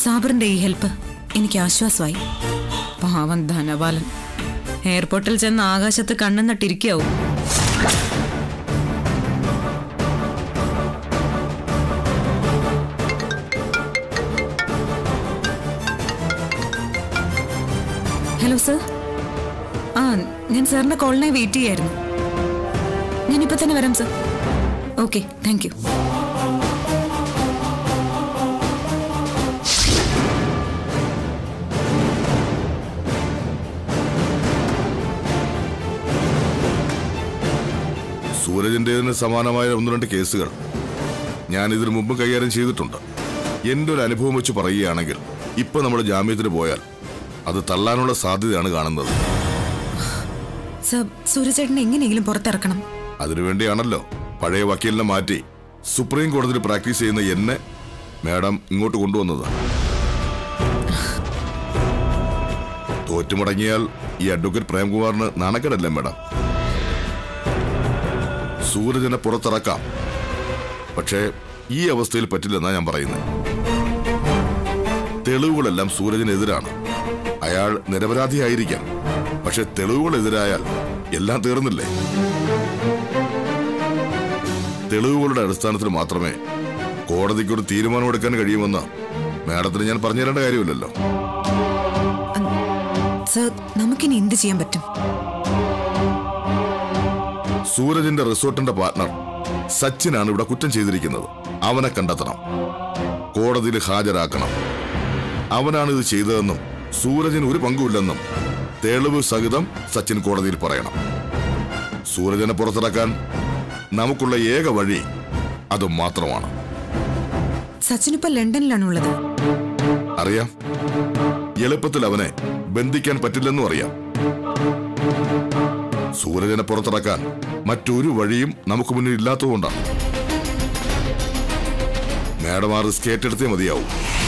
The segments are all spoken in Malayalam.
സാബറിന്റെ ഈ ഹെൽപ്പ് എനിക്ക് ആശ്വാസമായി പാവം ധനപാലൻ എയർപോർട്ടിൽ ചെന്ന് ആകാശത്ത് കണ്ണും നട്ടിരിക്കാവും ഹലോ സർ ആ ഞാൻ സാറിന്റെ കോളിനായി വെയിറ്റ് ചെയ്യായിരുന്നു ഞാനിപ്പോ തന്നെ വരാം സർ ഓക്കെ താങ്ക് യു സൂരജിൻ്റെതിന് സമാനമായ ഒന്ന് രണ്ട് കേസുകൾ ഞാൻ ഇതിനു മുമ്പ് കൈകാര്യം ചെയ്തിട്ടുണ്ട് എൻ്റെ ഒരു അനുഭവം വെച്ച് പറയുകയാണെങ്കിൽ ഇപ്പൊ നമ്മൾ ജാമ്യത്തിന് പോയാൽ അത് തള്ളാനുള്ള സാധ്യതയാണ് കാണുന്നത് സർ സൂര്യചേട്ടനെ എങ്ങനെയെങ്കിലും പുറത്തിറക്കണം അതിനുവേണ്ടിയാണല്ലോ പഴയ വക്കീലിനെ മാറ്റി സുപ്രീം കോടതിയിൽ പ്രാക്ടീസ് ചെയ്യുന്ന എന്നെ മാഡം ഇങ്ങോട്ട് കൊണ്ടുവന്നത് തോറ്റുമുടങ്ങിയാൽ ഈ അഡ്വക്കേറ്റ് പ്രേംകുമാറിന് നാണക്കേടല്ലേ മാഡം സൂരജിനെ പുറത്തിറക്കാം പക്ഷേ ഈ അവസ്ഥയിൽ പറ്റില്ലെന്നാ ഞാൻ പറയുന്നത് തെളിവുകളെല്ലാം സൂരജിനെതിരാണ് അയാൾ നിരപരാധിയായിരിക്കാം പക്ഷെ തെളിവുകൾ എതിരായാൽ എല്ലാം തീർന്നില്ലേ തെളിവുകളുടെ അടിസ്ഥാനത്തിൽ മാത്രമേ കോടതിക്ക് ഒരു തീരുമാനമെടുക്കാൻ കഴിയുമെന്ന് മാഡത്തിന് ഞാൻ പറഞ്ഞു തരേണ്ട കാര്യമില്ലല്ലോ സർ നമുക്കിനി എന്ത് ചെയ്യാൻ പറ്റും സൂരജിന്റെ റിസോർട്ടിന്റെ പാർട്ണർ സച്ചിനാണ് ഇവിടെ കുറ്റം ചെയ്തിരിക്കുന്നത് അവനെ കണ്ടെത്തണം കോടതിയിൽ ഹാജരാക്കണം അവനാണ് ഇത് ചെയ്തതെന്നും സൂരജിന് ഒരു പങ്കുമില്ലെന്നും തെളിവ് സഹിതം സച്ചിൻ കോടതിയിൽ പറയണം സൂരജിനെ പുറത്തിറക്കാൻ നമുക്കുള്ള ഏക വഴി അത് മാത്രമാണ് സച്ചിൻ ഇപ്പൊ ലണ്ടനിലാണുള്ളത് അറിയാം എളുപ്പത്തിൽ അവനെ ബന്ധിക്കാൻ പറ്റില്ലെന്നും അറിയാം സൂരജനെ പുറത്തിറക്കാൻ മറ്റൊരു വഴിയും നമുക്ക് മുന്നിൽ ഇല്ലാത്തതുകൊണ്ടാണ് മാഡം ആ റിസ്ക് ഏറ്റെടുത്തേ മതിയാവും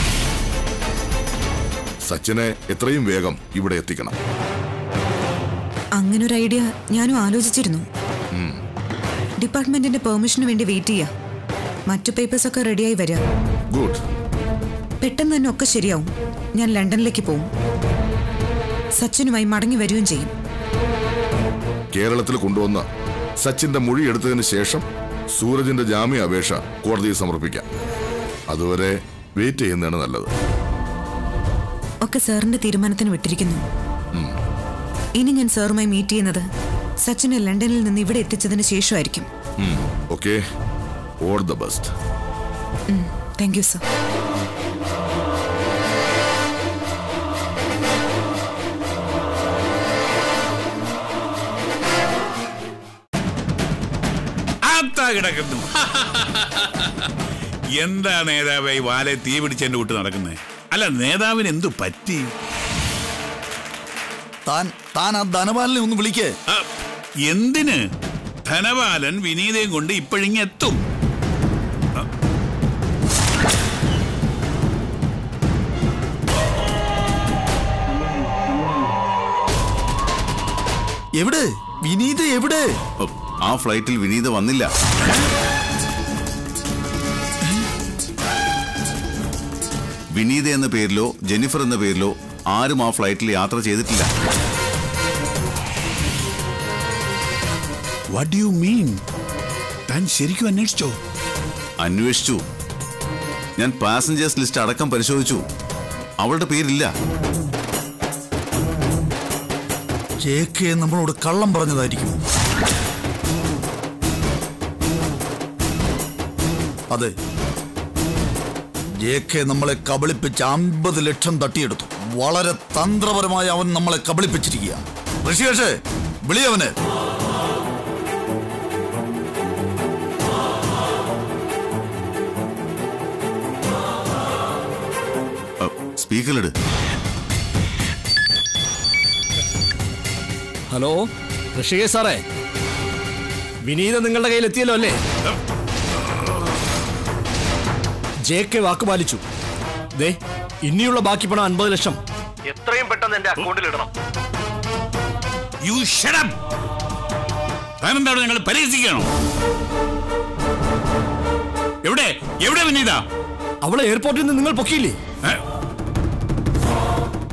സച്ചിനെ എത്രയും വേഗം ഇവിടെ എത്തിക്കണം അങ്ങനെ ഒരു ഐഡിയ ഞാനും ആലോചിച്ചിരുന്നു ഡിപ്പാർട്ട്മെന്റിന്റെ പെർമിഷന് വേണ്ടി വെയിറ്റ് ചെയ്യാം മറ്റു പേപ്പേഴ്സ് ഒക്കെ റെഡിയായി വരിക ഗുഡ് പെട്ടെന്ന് തന്നെ ഒക്കെ ശരിയാവും ഞാൻ ലണ്ടനിലേക്ക് പോവും സച്ചിനുമായി മടങ്ങി വരികയും ചെയ്യും കേരളത്തിൽ കൊണ്ടുവന്ന സച്ചിന്റെ മൊഴി എടുത്തതിന് ശേഷം സൂരജിന്റെ ജാമ്യ അപേക്ഷ കോടതിയിൽ സമർപ്പിക്കാം അതുവരെ വെയിറ്റ് ചെയ്യുന്നതാണ് നല്ലത് ഒക്കെ സാറിന്റെ തീരുമാനത്തിന് വിട്ടിരിക്കുന്നു ഇനി ഞാൻ സാറുമായി മീറ്റ് ചെയ്യുന്നത് സച്ചിനെ ലണ്ടനിൽ നിന്ന് ഇവിടെ എത്തിച്ചതിന് ശേഷമായിരിക്കും okay all the best thank you sir ആത്താ കിടക്കുന്നു എന്താ നേതാവേ ഈ വാലെ തീ പിടിച്ചെന്റെ വിട്ട് നടക്കുന്നത് അല്ല നേതാവിന് എന്തു പറ്റി താൻ താൻ ആ ധനപാലനെ ഒന്ന് വിളിക്കേ ആ, എന്തിന് ധനപാലൻ വിനീതയും കൊണ്ട് ഇപ്പോഴിങ്ങെത്തും എവിടെ വിനീത എവിടെ ആ ഫ്ലൈറ്റിൽ വിനീത വന്നില്ല വിനീത എന്ന പേരിലോ ജെന്നിഫർ എന്ന പേരിലോ ആരും ആ ഫ്ലൈറ്റിൽ യാത്ര ചെയ്തിട്ടില്ല വാട്ട് യു മീൻ താൻ ശരിക്കും അന്വേഷിച്ചോ അന്വേഷിച്ചു ഞാൻ പാസഞ്ചേഴ്സ് ലിസ്റ്റ് അടക്കം പരിശോധിച്ചു അവളുടെ പേരില്ല ജെ കെ നമ്മളോട് കള്ളം പറഞ്ഞതായിരിക്കും അതെ ജെ കെ നമ്മളെ കബളിപ്പിച്ച് അമ്പത് ലക്ഷം തട്ടിയെടുത്തു വളരെ തന്ത്രപരമായി അവൻ നമ്മളെ കബളിപ്പിച്ചിരിക്കുക ഋഷികേഷേ വിളിയവനെ സ്പീക്കറിലിട് ഹലോ ഋഷികേശ് സാറേ വിനീത നിങ്ങളുടെ കയ്യിൽ എത്തിയല്ലോ അല്ലേ ജെ കെ വാക്ക് പാലിച്ചു ദേ ഇനിയുള്ള ബാക്കി പണം അൻപത് ലക്ഷം എത്രയും പെട്ടെന്ന് എന്റെ അക്കൗണ്ടിൽ ഇടണം യു ഷടം താൻ എന്താണ് ഞങ്ങൾ പരിഹസിക്കണോ എവിടെ എവിടെ വിനീത അവളെ എയർപോർട്ടിൽ നിന്ന് നിങ്ങൾ പൊക്കിയില്ലേ ഏ?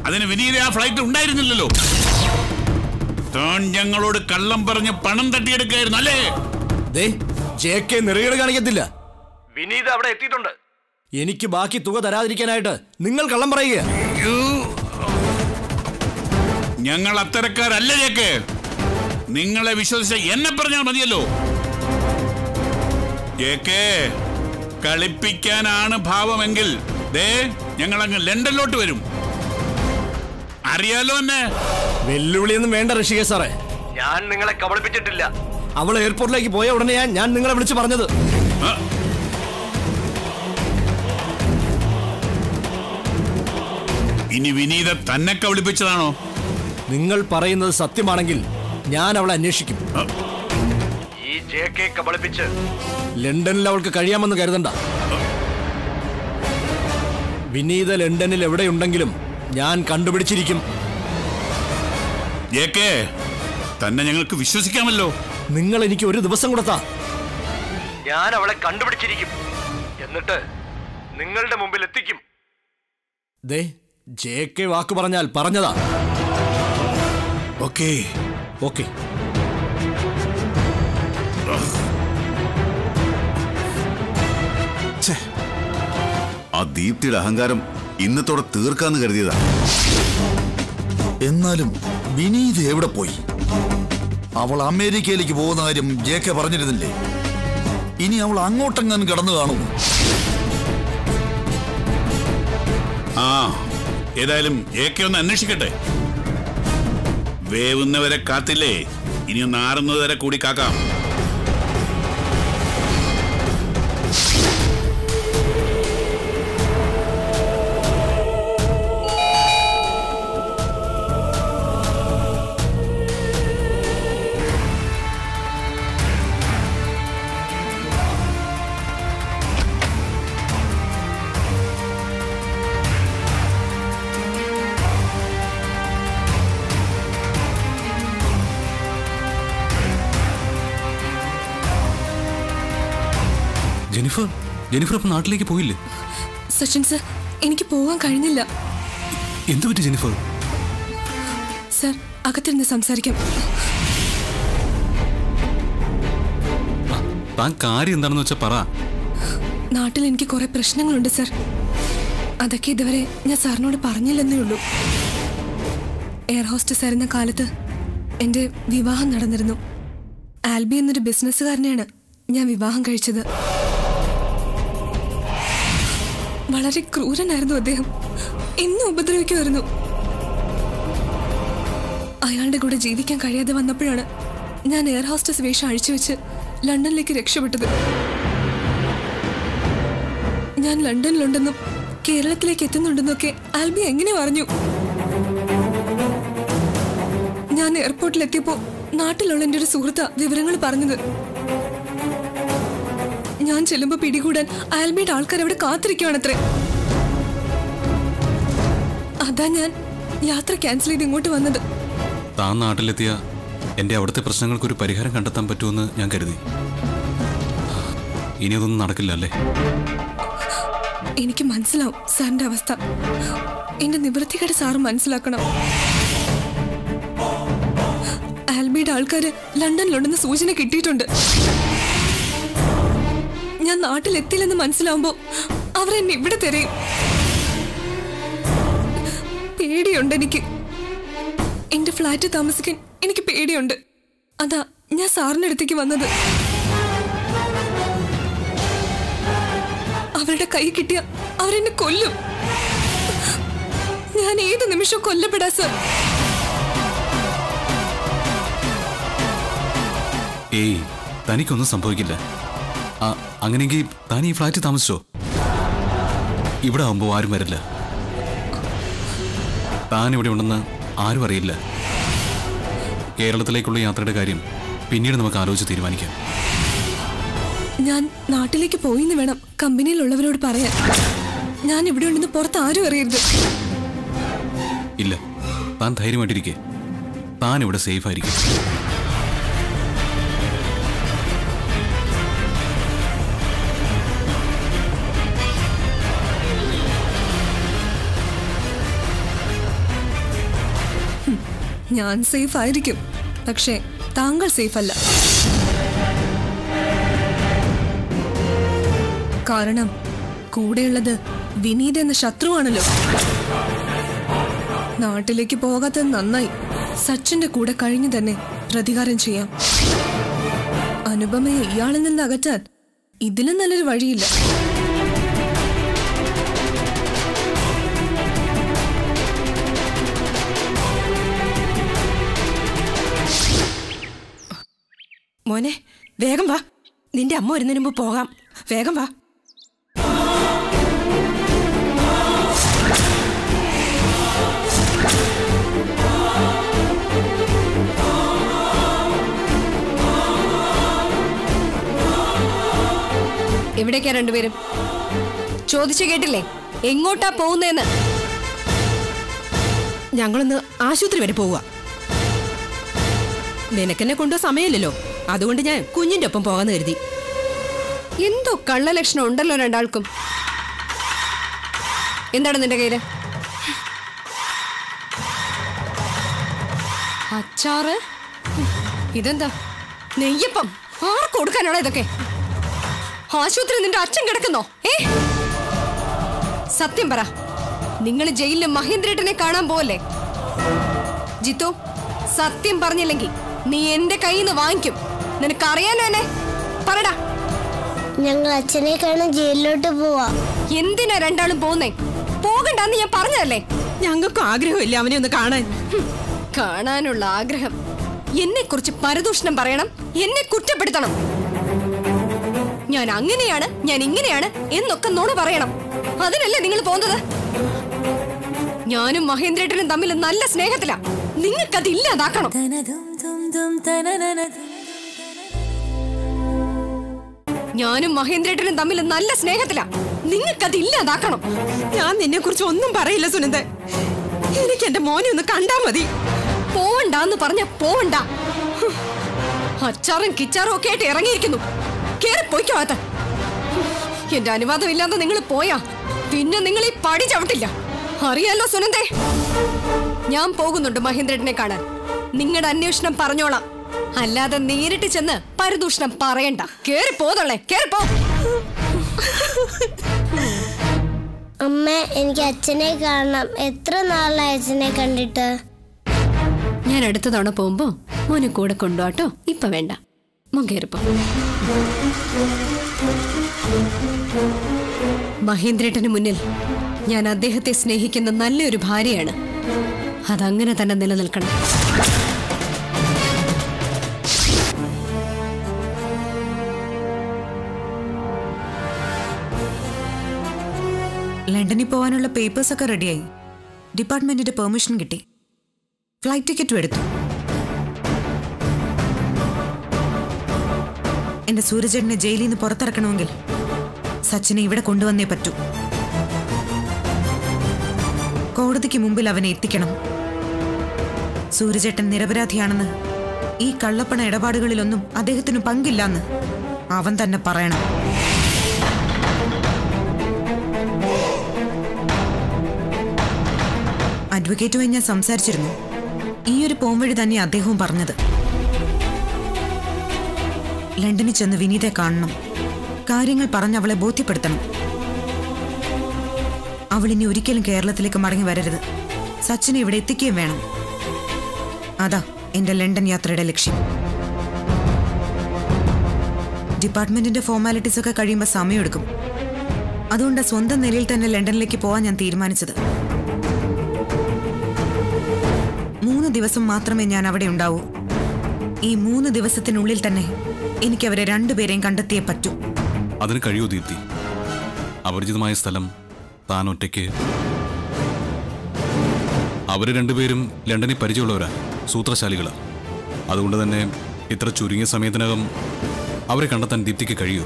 അതിന് വിനീത ആ ഫ്ലൈറ്റ് ഉണ്ടായിരുന്നില്ലല്ലോ താൻ ഞങ്ങളോട് കള്ളം പറഞ്ഞ് പണം തട്ടിയെടുക്കായിരുന്നു അല്ലേ ദേ ജെ കെ നെറുകേട് കാണിക്കത്തില്ല വിനീത് അവിടെ എത്തിയിട്ടുണ്ട് എനിക്ക് ബാക്കി തുക തരാതിരിക്കാനായിട്ട് നിങ്ങൾ കള്ളം പറയുക യ്യോ. ഞങ്ങൾ അത്തരക്കാരല്ല ചേക്ക് നിങ്ങളെ വിശ്വസിച്ച എന്നെ പറഞ്ഞാൽ മതിയല്ലോ ചേക്കേ കളിപ്പിക്കാനാണ് ഭാവമെങ്കിൽ ദേ ഞങ്ങൾ അങ്ങ് ലണ്ടനിലോട്ട് വരും അറിയാലോ എന്നെ വെല്ലുവിളിയൊന്നും വേണ്ട ഋഷിക സാറേ ഞാൻ നിങ്ങളെ കബളിപ്പിച്ചിട്ടില്ല അവൾ എയർപോർട്ടിലേക്ക് പോയ ഉടനെ ഞാൻ ഞാൻ നിങ്ങളെ വിളിച്ച് പറഞ്ഞത് ആ, ഇനി വിനീത തന്നെ കബളിപ്പിച്ചതാണോ നിങ്ങൾ പറയുന്നത് സത്യമാണെങ്കിൽ ഞാൻ അവളെ അന്വേഷിക്കും ഈ ജെ കെ കബളിപ്പിച്ച് ലണ്ടനിൽ അവൾക്ക് കഴിയാമെന്ന് കരുതണ്ട വിനീത ലണ്ടനിൽ എവിടെയുണ്ടെങ്കിലും ഞാൻ കണ്ടുപിടിച്ചിരിക്കും ജേക്കേ തന്നെ ഞങ്ങൾക്ക് വിശ്വസിക്കാമല്ലോ നിങ്ങൾ എനിക്ക് ഒരു ദിവസം കൊടുത്താ ഞാൻ അവളെ കണ്ടുപിടിച്ചിരിക്കും എന്നിട്ട് നിങ്ങളുടെ മുമ്പിൽ എത്തിക്കും ദേ ജെ കെ വാക്ക് പറഞ്ഞാൽ പറഞ്ഞതാ ഓക്കേ ഓക്കെ ഛേ, ആ ദീപ്തിയുടെ അഹങ്കാരം ഇന്നത്തോടെ തീർക്കാന്ന് കരുതിയതാ എന്നാലും വിനീത് എവിടെ പോയി അവൾ അമേരിക്കയിലേക്ക് പോകുന്ന കാര്യം ജെ കെ പറഞ്ഞിരുന്നില്ലേ ഇനി അവൾ അങ്ങോട്ടെങ്ങാനും കടന്നു കാണുമോ ആ ഏതായാലും ഏക്കെ ഒന്ന് അന്വേഷിക്കട്ടെ വേവുന്നവരെ കാത്തില്ലേ ഇനി ഒന്ന് ആറുന്നത് വരെ കൂടി കാക്കാം ജെനിഫർ ജെനിഫർ അപ്പൊ നാട്ടിലേക്ക് പോയില്ലേ സച്ചിൻ സർ എനിക്ക് പോകാൻ കഴിഞ്ഞില്ല എന്തു പറ്റി ജെനിഫർ സർ അകത്തിരുന്ന് സംസാരിക്കാം താൻ കാര്യം എന്താണെന്ന് വെച്ചാ പറ നാട്ടിൽ എനിക്ക് കുറെ പ്രശ്നങ്ങളുണ്ട് സർ അതൊക്കെ ഇതുവരെ ഞാൻ സാറിനോട് പറഞ്ഞില്ലെന്നേ ഉള്ളൂ എയർ ഹോസ്റ്റസ് ആയിരുന്ന കാലത്ത് എൻ്റെ വിവാഹം നടന്നിരുന്നു ആൽബി എന്നൊരു ബിസിനസ്സുകാരനെയാണ് ഞാൻ വിവാഹം കഴിച്ചത് വളരെ ക്രൂരനായിരുന്നു അദ്ദേഹം എന്നും ഉപദ്രവിക്കുമായിരുന്നു അയാളുടെ കൂടെ ജീവിക്കാൻ കഴിയാതെ വന്നപ്പോഴാണ് ഞാൻ എയർ ഹോസ്റ്റസ് വേഷം അഴിച്ചുവെച്ച് ലണ്ടനിലേക്ക് രക്ഷപ്പെട്ടത് ഞാൻ ലണ്ടനിലുണ്ടെന്നും കേരളത്തിലേക്ക് എത്തുന്നുണ്ടെന്നൊക്കെ ആൽബി എങ്ങനെ പറഞ്ഞു ഞാൻ എയർപോർട്ടിലെത്തിയപ്പോ നാട്ടിലുള്ള എൻ്റെ ഒരു സുഹൃത്ത വിവരങ്ങൾ പറഞ്ഞത് ഞാൻ ചെല്ലുമ്പോ പിടികൂടാൻ ആൽബിയുടെ ആൾക്കാർ അവിടെ കാത്തിരിക്കുവാണത്രേ അതാ ഞാൻ യാത്ര ക്യാൻസൽ ചെയ്ത് ഇങ്ങോട്ട് വന്നത് താൻ നാട്ടിലെത്തിയ എന്റെ അവിടുത്തെ പ്രശ്നങ്ങൾക്കൊരു പരിഹാരം കണ്ടെത്താൻ പറ്റുമെന്ന് ഞാൻ കരുതി ഇനി അതൊന്നും നടക്കില്ല അല്ലേ എനിക്ക് മനസ്സിലാവും സാറിന്റെ അവസ്ഥ എന്റെ നിവൃത്തികേട് സാറ് മനസ്സിലാക്കണം ആൽബിയുടെ ആൾക്കാര് ലണ്ടനിലുണ്ടെന്ന് സൂചന കിട്ടിയിട്ടുണ്ട് ഞാൻ നാട്ടിലെത്തില്ലെന്ന് മനസ്സിലാവുമ്പോ അവരെന്നെ ഇവിടെ തിരയും പേടിയുണ്ട് എനിക്ക് എന്റെ ഫ്ലാറ്റ് താമസിക്കാൻ എനിക്ക് പേടിയുണ്ട് അതാ ഞാൻ സാറിന്റെ അടുത്തേക്ക് വന്നത് അവരുടെ കൈ കിട്ടിയ അവരെന്നെ കൊല്ലും ഞാൻ ഏത് നിമിഷം കൊല്ലപ്പെടാ സർ ഏയ് തനിക്കൊന്നും സംഭവിക്കില്ല ആ, അങ്ങനെയെങ്കിൽ താൻ ഈ ഫ്ലാറ്റിൽ താമസിച്ചോ ഇവിടെ ആവുമ്പോൾ ആരും വരില്ല താൻ ഇവിടെ ഉണ്ടെന്ന് ആരും അറിയില്ല കേരളത്തിലേക്കുള്ള യാത്രയുടെ കാര്യം പിന്നീട് നമുക്ക് ആലോചിച്ച് തീരുമാനിക്കാം ഞാൻ നാട്ടിലേക്ക് പോയിന്ന് വേണം കമ്പനിയിലുള്ളവരോട് പറയാൻ ഞാൻ ഇവിടെ ഉണ്ടെന്ന് പുറത്ത് ആരും അറിയരുത് ഇല്ല താൻ ധൈര്യമായിട്ടിരിക്കെ താൻ ഇവിടെ സേഫ് ആയിരിക്കും ഞാൻ സേഫ് ആയിരിക്കും പക്ഷേ താങ്കൾ സേഫ് അല്ല കാരണം കൂടെയുള്ളത് വിനീത് എന്ന ശത്രുവാണല്ലോ നാട്ടിലേക്ക് പോകാത്തത് നന്നായി സച്ചിന്റെ കൂടെ കഴിഞ്ഞു തന്നെ പ്രതികാരം ചെയ്യാം അനുപമയെ ഇയാളിൽ നിന്ന് അകറ്റാൻ ഇതിലും നല്ലൊരു വഴിയില്ല മോനെ വേഗം വാ നിന്റെ അമ്മ വരുന്നതിന് മുമ്പ് പോകാം വേഗം വാ എവിടേക്കാ രണ്ടുപേരും ചോദിച്ചു കേട്ടില്ലേ എങ്ങോട്ടാ പോകുന്നതെന്ന് ഞങ്ങളൊന്ന് ആശുപത്രി വരെ പോവുക നിനക്കെന്നെ കൊണ്ടുപോകാൻ സമയമില്ലല്ലോ അതുകൊണ്ട് ഞാൻ കുഞ്ഞിന്റെ ഒപ്പം പോകാന്ന് കരുതി എന്തോ കള്ളലക്ഷണം ഉണ്ടല്ലോ രണ്ടാൾക്കും എന്താണ് നിന്റെ കയ്യില് അച്ചാറ് ഇതെന്താ നെയ്യപ്പം ആർക്ക് കൊടുക്കാനാണോ ഇതൊക്കെ ആശുപത്രി നിന്റെ അച്ഛൻ കിടക്കുന്നോ ഏ സത്യം പറ നിങ്ങൾ ജയിലിലെ മഹേന്ദ്രേട്ടനെ കാണാൻ പോവല്ലേ ജിത്തു സത്യം പറഞ്ഞില്ലെങ്കിൽ നീ എന്റെ കയ്യിൽ നിന്ന് വാങ്ങിക്കും നിനക്കറിയാലോ എന്നെ പറടാ ഞങ്ങൾ അച്ഛനെ കാണാൻ ജയിലിലോട്ട് പോവാ എന്തിനാ രണ്ടാളും പോകുന്നേ പോകണ്ടെന്ന് ഞാൻ പറഞ്ഞതല്ലേ ഞങ്ങൾക്കും ആഗ്രഹമില്ല അവനെ ഒന്ന് കാണാൻ ഹും, കാണാനുള്ള ആഗ്രഹം എന്നെ കുറിച്ച് പരദൂഷണം പറയണം എന്നെ കുറ്റപ്പെടുത്തണം ഞാൻ അങ്ങനെയാണ് ഞാൻ ഇങ്ങനെയാണ് എന്നൊക്കെ നോട് പറയണം അതിനല്ലേ നിങ്ങൾ പോകുന്നത് ഞാനും മഹേന്ദ്രേട്ടനും തമ്മിൽ നല്ല സ്നേഹത്തിലാ നിങ്ങൾക്കത് ഇല്ലാതാക്കണം ഞാനും മഹേന്ദ്രേട്ടനും തമ്മിൽ നല്ല സ്നേഹത്തിലാ നിങ്ങൾക്കത് ഇല്ലാതാക്കണം ഞാൻ നിന്നെ കുറിച്ച് ഒന്നും പറയില്ല സുനന്ദ എനിക്ക് എന്റെ മോനെ ഒന്ന് കണ്ടാ മതി പോവണ്ടാന്ന് പറഞ്ഞ പോവണ്ട ഹും. അച്ചാറും കിച്ചാറും ഒക്കെ ആയിട്ട് ഇറങ്ങിയിരിക്കുന്നു കേറി പോയിക്കോത്ത എന്റെ അനുവാദം ഇല്ലാതെ നിങ്ങൾ പോയാ പിന്നെ നിങ്ങൾ ഈ പടി ചവിട്ടില്ല അറിയാലോ സുനന്ദേ ഞാൻ പോകുന്നുണ്ട് മഹേന്ദ്രനെ കാണാൻ നിങ്ങളുടെ അന്വേഷണം പറഞ്ഞോളാം അല്ലാതെ നേരിട്ട് ചെന്ന് പരദൂഷണം പറയണ്ട കേറി പോതള്ളേ കേറി പോ അമ്മ എനിക്ക് അച്ഛനെ കാണണം എത്ര നാളായി അച്ഛനെ കണ്ടിട്ട് ഞാൻ അടുത്ത തവണ പോകുമ്പോ മോനെ കൂടെ കൊണ്ടുപോട്ടോ ഇപ്പൊ വേണ്ട മോൻ കേറിപ്പോ മഹേന്ദ്രേട്ടന് മുന്നിൽ ഞാൻ അദ്ദേഹത്തെ സ്നേഹിക്കുന്ന നല്ലൊരു ഭാര്യയാണ് അതങ്ങനെ തന്നെ നിലനിൽക്കണം ലണ്ടനിൽ പോകാനുള്ള പേപ്പേഴ്സ് ഒക്കെ റെഡിയായി ഡിപ്പാർട്ട്മെന്റിന്റെ പെർമിഷൻ കിട്ടി ഫ്ലൈറ്റ് ടിക്കറ്റും എടുത്തു എന്റെ സൂരജേട്ടനെ ജയിലിൽ നിന്ന് പുറത്തിറക്കണമെങ്കിൽ സച്ചിനെ ഇവിടെ കൊണ്ടുവന്നേ പറ്റൂ കോടതിക്ക് മുമ്പിൽ അവനെ എത്തിക്കണം സൂരജേട്ടൻ നിരപരാധിയാണെന്ന് ഈ കള്ളപ്പണ ഇടപാടുകളിലൊന്നും അദ്ദേഹത്തിന് പങ്കില്ലാന്ന് അവൻ തന്നെ പറയണം അഡ്വക്കേറ്റുമായി ഞാൻ സംസാരിച്ചിരുന്നു ഈ ഒരു പോംവഴി തന്നെ അദ്ദേഹവും പറഞ്ഞത് ലണ്ടനിൽ ചെന്ന് വിനീതെ കാണണം കാര്യങ്ങൾ പറഞ്ഞ് അവളെ ബോധ്യപ്പെടുത്തണം അവൾ ഇനി ഒരിക്കലും കേരളത്തിലേക്ക് മടങ്ങി വരരുത് സച്ചിനെ ഇവിടെ എത്തിക്കുകയും വേണം അതാ എന്റെ ലണ്ടൻ യാത്രയുടെ ലക്ഷ്യം ഡിപ്പാർട്ട്മെന്റിന്റെ ഫോർമാലിറ്റീസ് ഒക്കെ കഴിയുമ്പോൾ സമയമെടുക്കും അതുകൊണ്ട് സ്വന്തം നിലയിൽ തന്നെ ലണ്ടനിലേക്ക് പോകാൻ ഞാൻ തീരുമാനിച്ചത് മൂന്ന് ദിവസം മാത്രമേ ഞാൻ അവിടെ ഉണ്ടാവൂ ഈ മൂന്ന് ദിവസത്തിനുള്ളിൽ തന്നെ എനിക്ക് അവരെ രണ്ടുപേരെയും കണ്ടെത്തിയേ പറ്റൂ അതിന് കഴിയൂ ദീപ്തി അപരിചിതമായ സ്ഥലം താൻ ഒറ്റയ്ക്ക് അവര് രണ്ടുപേരും ലണ്ടനിൽ പരിചയമുള്ളവരാ സൂത്രശാലികളാ അതുകൊണ്ട് തന്നെ ഇത്ര ചുരുങ്ങിയ സമയത്തിനകം അവരെ കണ്ടെത്താൻ ദീപ്തിക്ക് കഴിയൂ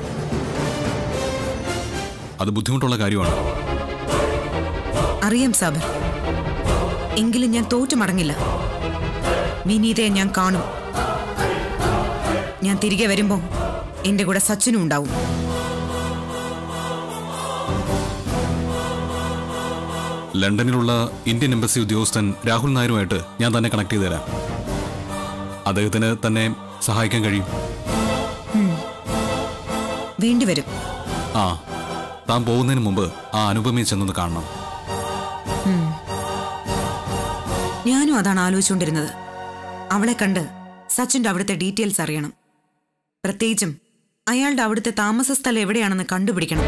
അത് ബുദ്ധിമുട്ടുള്ള കാര്യമാണ് അറിയാം സാബർ എങ്കിലും ഞാൻ തോറ്റു മടങ്ങില്ല വിനീതയെ ഞാൻ കാണും ഞാൻ തിരികെ വരുമ്പോൾ എന്റെ കൂടെ സച്ചിനും ഉണ്ടാവും ലണ്ടനിലുള്ള ഇന്ത്യൻ എംബസി ഉദ്യോഗസ്ഥൻ രാഹുൽ നായരുമായിട്ട് ഞാൻ തന്നെ കണക്ട് ചെയ്തു തരാം അദ്ദേഹത്തിന് തന്നെ സഹായിക്കാൻ കഴിയും വേണ്ടിവരും ആ താൻ പോകുന്നതിന് മുമ്പ് ആ അനുപമയെ ചെന്നൊന്ന് കാണണം ഉം. ഞാനും അതാണ് ആലോചിച്ചുകൊണ്ടിരുന്നത് അവളെ കണ്ട് സച്ചിന്റെ അവിടുത്തെ ഡീറ്റെയിൽസ് അറിയണം പ്രത്യേകിച്ചും അയാളുടെ അവിടുത്തെ താമസ സ്ഥലം എവിടെയാണെന്ന് കണ്ടുപിടിക്കണം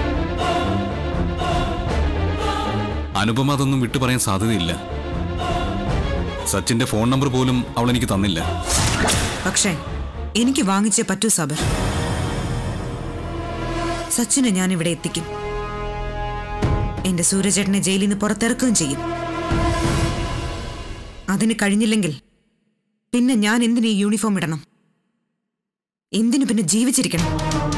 അനുപമ അതൊന്നും വിട്ടു പറയാൻ സാധ്യതയില്ല സച്ചിന്റെ ഫോൺ നമ്പർ പോലും അവൾ എനിക്ക് തന്നില്ല പക്ഷേ എനിക്ക് വാങ്ങിച്ചേ പറ്റൂ സബർ സച്ചിനെ ഞാൻ ഇവിടെ എത്തിക്കും എന്റെ സൂര്യചേട്ടനെ ജയിലിൽ നിന്ന് പുറത്തിറക്കുകയും ചെയ്യും അതിന് കഴിഞ്ഞില്ലെങ്കിൽ പിന്നെ ഞാൻ എന്തിനു ഈ യൂണിഫോം ഇടണം എന്തിനു പിന്നെ ജീവിച്ചിരിക്കണം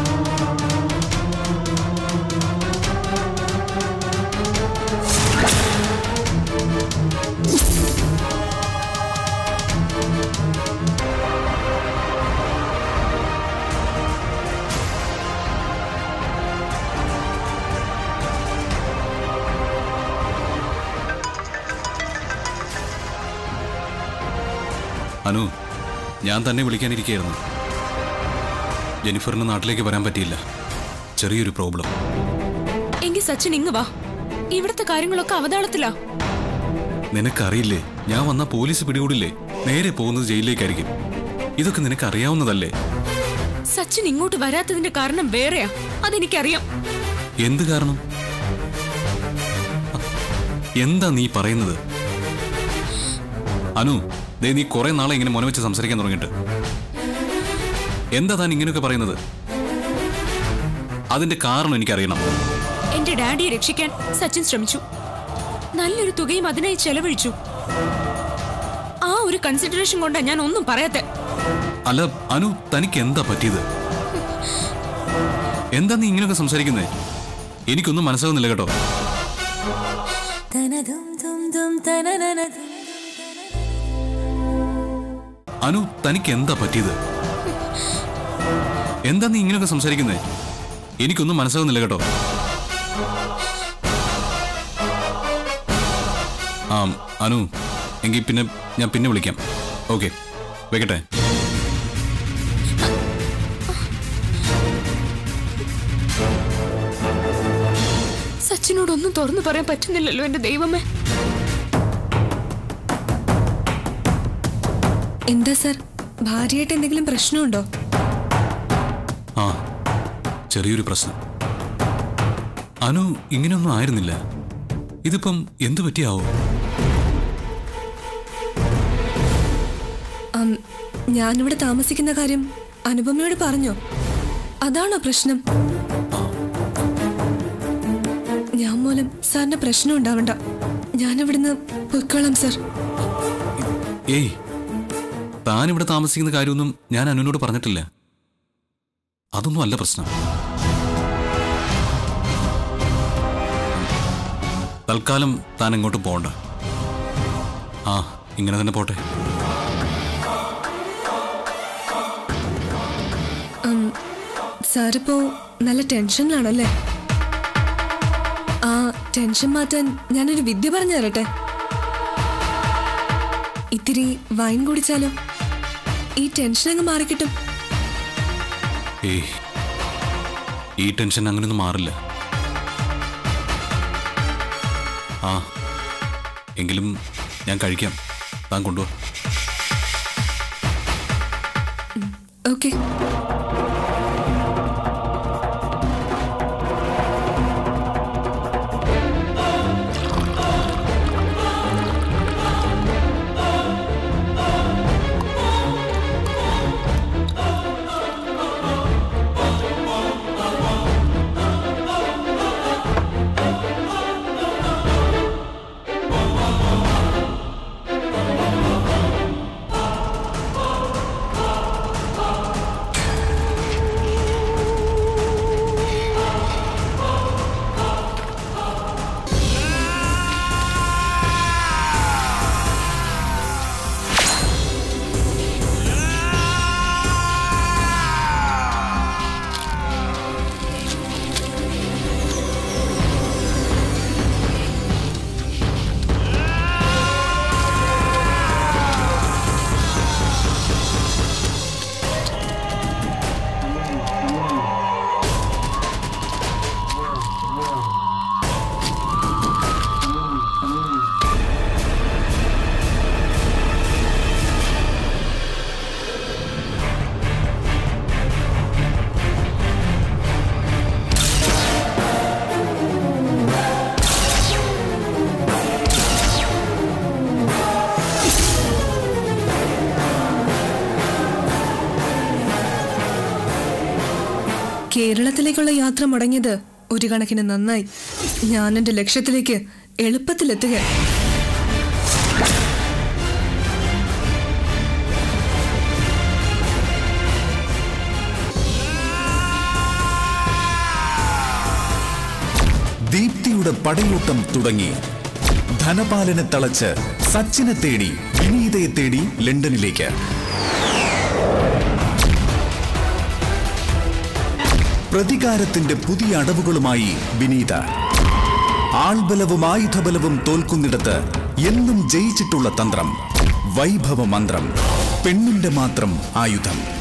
അനു ഞാൻ തന്നെ വിളിക്കാനിരിക്കുകയായിരുന്നു ജെനിഫറിന് നാട്ടിലേക്ക് വരാൻ പറ്റിയില്ല ചെറിയൊരു പ്രോബ്ലം എങ്കിൽ സച്ചിൻ ഇങ്ങ് വാ ഇവിടുത്തെ കാര്യങ്ങളൊക്കെ അവതാളത്തിലാ നിനക്കറിയില്ലേ ഞാൻ വന്ന പോലീസ് പിടികൂടില്ലേ നേരെ പോകുന്നത് ജയിലിലേക്കായിരിക്കും ഇതൊക്കെ നിനക്ക് അറിയാവുന്നതല്ലേ സച്ചിൻ ഇങ്ങോട്ട് വരാത്തതിന്റെ കാരണം വേറെയാ അതെനിക്കറിയാം എന്ത് കാരണം എന്താ നീ പറയുന്നത് അനു ദേ നീ കുറെ നാളെ ഇങ്ങനെ മുന വെച്ച് സംസാരിക്കാൻ തുടങ്ങിയിട്ട് എന്താ താൻ ഇങ്ങനെയൊക്കെ പറയുന്നത് അതിന്റെ കാരണം എനിക്കറിയണം എന്റെ ഡാഡിയെ രക്ഷിക്കാൻ സച്ചിൻ ശ്രമിച്ചു നല്ലൊരു തുകയും അതിനായി ചെലവഴിച്ചു ആ ഒരു കൺസിഡറേഷൻ കൊണ്ടാ ഞാൻ ഒന്നും പറയാത്തെ അല്ല അനു തനിക്ക് എന്താ പറ്റിയത് എന്താ നീ ഇങ്ങനെയൊക്കെ സംസാരിക്കുന്നേ എനിക്കൊന്നും മനസ്സിലാവുന്നില്ല കേട്ടോ അനു തനിക്ക് എന്താ പറ്റിയത് എന്താ നീ ഇങ്ങനെയൊക്കെ സംസാരിക്കുന്നേ എനിക്കൊന്നും മനസ്സിലാവുന്നില്ല കേട്ടോ ആ അനു എങ്കിൽ പിന്നെ ഞാൻ പിന്നെ വിളിക്കാം ഓക്കെ വെക്കട്ടെ സച്ചിനോടൊന്നും തുറന്നു പറയാൻ പറ്റുന്നില്ലല്ലോ എന്റെ ദൈവമേ എന്താ സർ ഭാര്യയായിട്ട് എന്തെങ്കിലും പ്രശ്നമുണ്ടോ ആ ചെറിയൊരു പ്രശ്നം അനു ഇങ്ങനെയൊന്നും ആയിരുന്നില്ല ഇതിപ്പം എന്തു പറ്റിയാവോ അം, ഞാനിവിടെ താമസിക്കുന്ന കാര്യം അനുപമയോട് പറഞ്ഞോ അതാണോ പ്രശ്നം ഞാൻ മൂലം സാറിന് പ്രശ്നം ഉണ്ടാവണ്ട ഞാനിവിടുന്ന് പൊയ്ക്കോളാം സർ ഏയ് താൻ ഇവിടെ താമസിക്കുന്ന കാര്യമൊന്നും ഞാൻ അനുവിനോട് പറഞ്ഞിട്ടില്ല അതൊന്നും അല്ല പ്രശ്നം തൽക്കാലം താൻ എങ്ങോട്ടും പോകണ്ട ആ ഇങ്ങനെ തന്നെ പോട്ടെ ഉം, സാറിപ്പോ നല്ല ടെൻഷനിലാണല്ലേ ആ ടെൻഷൻ മാറ്റാൻ ഞാനൊരു വിദ്യ പറഞ്ഞു തരട്ടെ ഇത്തിരി വൈൻ കുടിച്ചാലോ ഈ ടെൻഷൻ അങ്ങ് മാറിക്കിട്ടും ഏയ് ഈ ടെൻഷൻ അങ്ങനെയൊന്നും മാറില്ല ആ എങ്കിലും ഞാൻ കഴിക്കാം താൻ കൊണ്ടുപോ ഓക്കെ കേരളത്തിലേക്കുള്ള യാത്ര മുടങ്ങിയത് ഒരു കണക്കിന് നന്നായി ഞാൻ എന്റെ ലക്ഷ്യത്തിലേക്ക് എളുപ്പത്തിലെത്തുക ദീപ്തിയുടെ പടയോട്ടം തുടങ്ങി ധനപാലനെ തളച്ച് സച്ചിനെ തേടി വിനീതയെ തേടി ലണ്ടനിലേക്ക് പ്രതികാരത്തിന്റെ പുതിയ അടവുകളുമായി വിനീത ആൾബലവും ആയുധബലവും തോൽക്കുന്നിടത്ത് എന്നും ജയിച്ചിട്ടുള്ള തന്ത്രം വൈഭവ മന്ത്രം പെണ്ണിന്റെ മാത്രം ആയുധം